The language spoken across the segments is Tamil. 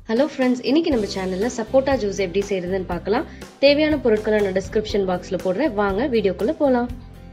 ஹலோ ஃப்ரெண்ட்ஸ் இன்னைக்கு நம்ம சேனல்ல சப்போட்டா ஜூஸ் எப்படி செய்யறதுன்னு பார்க்கலாம் தேவையான பொருட்களை நான் டிஸ்கிரிப்ஷன் பாக்ஸ்ல போடுறேன் வாங்க வீடியோக்குள்ள போலாம்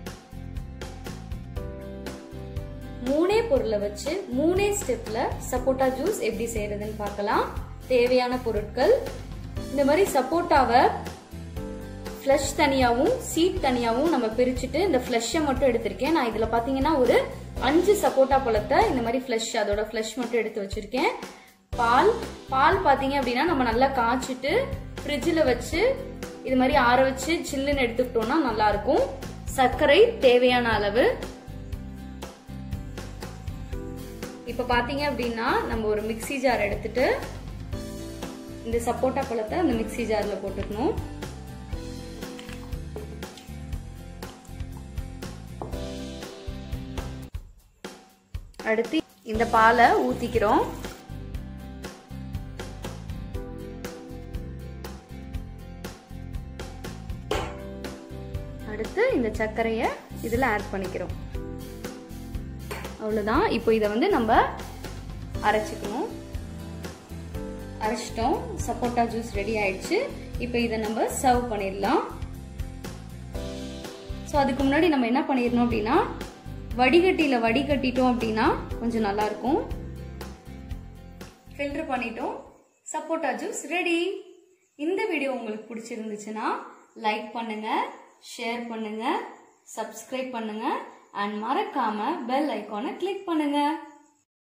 மூணே பொருளை வச்சு மூணே ஸ்டெப்ல சப்போட்டா ஜூஸ் எப்படி செய்யறதுன்னு பார்க்கலாம் தேவையான பொருட்கள் இந்த மாதிரி சப்போட்டாவை ஃப்ளஷ் தனியாவும் சீட் தனியாவும் நம்ம பிரிச்சுட்டு இந்த ஃப்ளஷை மட்டும் எடுத்திருக்கேன் நான் இதுல பாத்தீங்கன்னா ஒரு அஞ்சு சப்போட்டா பழத்தை இந்த மாதிரி ஃப்ளஷ் அதோட ஃப்ளஷ் மட்டும் எடுத்து வச்சிருக்கேன் பால் பால் பாத்தீங்க அப்படின்னா நம்ம நல்லா காய்ச்சிட்டு ஃப்ரிட்ஜில் வச்சு இது மாதிரி ஆற வச்சு சில்லுன்னு எடுத்துக்கிட்டோம்னா நல்லா இருக்கும் சர்க்கரை தேவையான அளவு இப்ப பாத்தீங்க அப்படின்னா நம்ம ஒரு மிக்சி ஜார் எடுத்துட்டு இந்த சப்போட்டா பழத்தை அந்த மிக்சி ஜார்ல போட்டுக்கணும் அடுத்து இந்த பாலை ஊத்திக்கிறோம் அடுத்து இந்த சர்க்கரைய இதுல ஆட் பண்ணிக்கிறோம் அவ்வளோதான் இப்போ இதை வந்து நம்ம அரைச்சிக்கணும் அரைச்சிட்டோம் சப்போட்டா ஜூஸ் ரெடி ஆயிடுச்சு இப்போ இதை நம்ம சர்வ் பண்ணிடலாம் ஸோ அதுக்கு முன்னாடி நம்ம என்ன பண்ணிடணும் அப்படின்னா வடிகட்டியில் வடிகட்டிட்டோம் அப்படின்னா கொஞ்சம் நல்லா இருக்கும் ஃபில்டர் பண்ணிட்டோம் சப்போட்டா ஜூஸ் ரெடி இந்த வீடியோ உங்களுக்கு பிடிச்சிருந்துச்சுன்னா லைக் பண்ணுங்க ஷேர் பண்ணுங்க சப்ஸ்கிரைப் பண்ணுங்க அண்ட் மறக்காம பெல் ஐக்கானை கிளிக் பண்ணுங்க